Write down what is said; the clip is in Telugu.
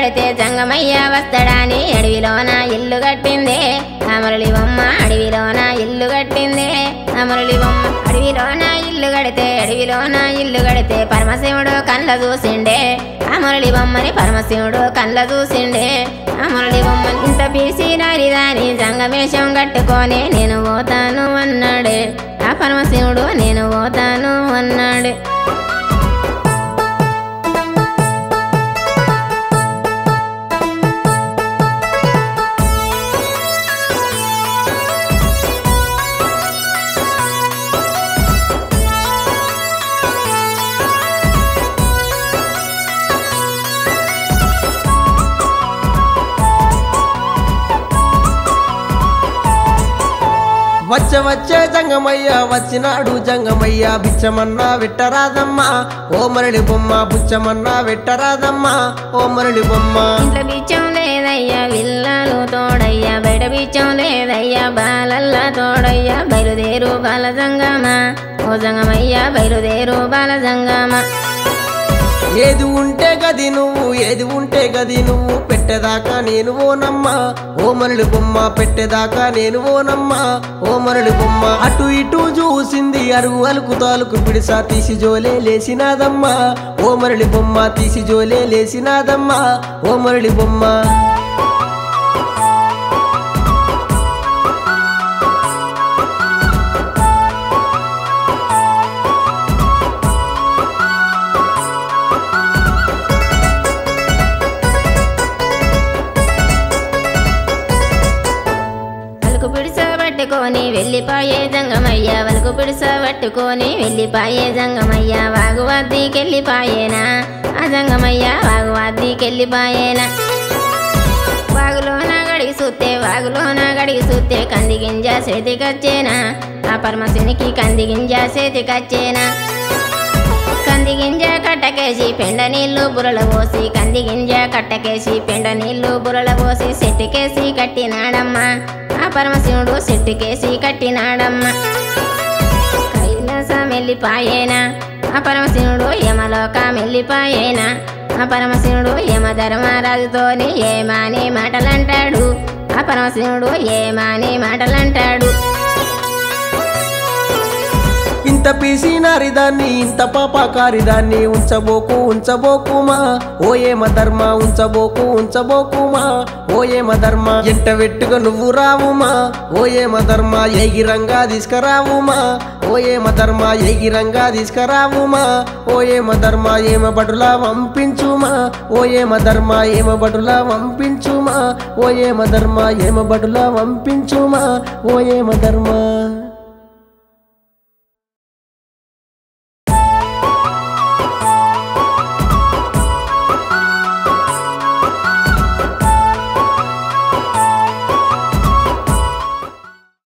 గడితే జంగమయ్య వస్తాడని అడవిలోన ఇల్లు కట్టిందే అమరులి బొమ్మ అడవిలోన ఇల్లు కట్టిందే అమరులి బొమ్మ అడవిలోన ఇల్లు కడితే అడవిలోన ఇల్లు కడితే పరమశివుడు కళ్ళ చూసిండే అమరులి బొమ్మని పరమశివుడు కళ్ళ చూసిండే అమరులి బొమ్మని ఇంత పీసి నారిదాని జంగమేషం కట్టుకొని నేను పోతాను అన్నాడే ఆ పరమశివుడు నేను పోతాను అన్నాడు వచ్చే వచ్చే జంగమయ్య వచ్చినాడు జంగమయ్య బిచ్చమన్నా విట్టరాదమ్మా ఓ మరళి బొమ్మ బుచ్చమన్నా విట్టరాదమ్మా ఓ మరళి బొమ్మ ఇంట్లో బిచ్చం లేదయ్యా విల్లాలు తోడయ్యా బయట బిచ్చం లేదయ్యా బాలల్లా తోడయ్యా బయలుదేరు బాల జంగమా ఓ జంగమయ్యా బయలుదేరు బాల జంగమా ఏది ఉంటే గది నువ్వు ఏది ఉంటే గది నువ్వు పెట్టేదాకా నేను ఓనమ్మా ఓ మరళి బొమ్మ పెట్టేదాకా నేను ఓనమ్మా ఓ మరళి బొమ్మ అటు ఇటు చూసింది అరుగు అలుకు తాలుకు పిడిసా తీసి జోలే లేసినాదమ్మా ఓ మరళి బొమ్మ తీసి జోలే లేసినాదమ్మా ఓ మరళి బొమ్మ వలకు పిడిస పట్టుకొని వెళ్ళిపాయే జంగమయ్య వలకు పిడిస పట్టుకొని వెళ్ళిపాయే జంగమయ్య వాగువాద్దీకెళ్ళిపాయేనా ఆ జంగమయ్య వాగువాద్దీకెళ్ళిపాయేనా వాగులోన గడిగి చూస్తే వాగులోన గడిగి చూస్తే కంది గింజ చేతికొచ్చేనా ఆ పరమశివునికి కంది గింజ చేతికొచ్చేనా కంది గింజ కట్టకేసి పెండ నీళ్లు బురల పోసి కంది గింజ కట్టకేసి పెండ నీళ్లు బురల పోసి చెట్టుకేసి కట్టినాడమ్మా ఆ పరమశివుడు చెట్టుకేసి కట్టినాడమ్మా కైలాసం వెళ్ళిపాయేనా ఆ పరమశివుడు యమలోకం వెళ్ళిపాయేనా ఆ పరమశివుడు యమ ధర్మరాజుతోని ఏమాని మాటలంటాడు ఆ పరమశివుడు ఏమాని మాటలంటాడు ఇంత పీసినారి దాన్ని ఇంత పాపకారి దాన్ని ఉంచబోకు ఉంచబోకుమా ఓ ఏమ ధర్మ ఉంచబోకు ఉంచబోకుమా ఓ ఏమ ధర్మ ఎంట వెట్టుగా నువ్వు రావుమా ఓ ఏమ ధర్మ ఎగిరంగా తీసుకురావుమా ఓ ఏమ ధర్మ ఎగిరంగా తీసుకురావుమా ఓ ఏమ ధర్మ ఏమ బడులా పంపించుమా ఓ ఏమ ధర్మ ఏమ బడులా పంపించుమా ఓ ఏమ ధర్మ ఏమ బడులా పంపించుమా ఓ ఏమ ధర్మ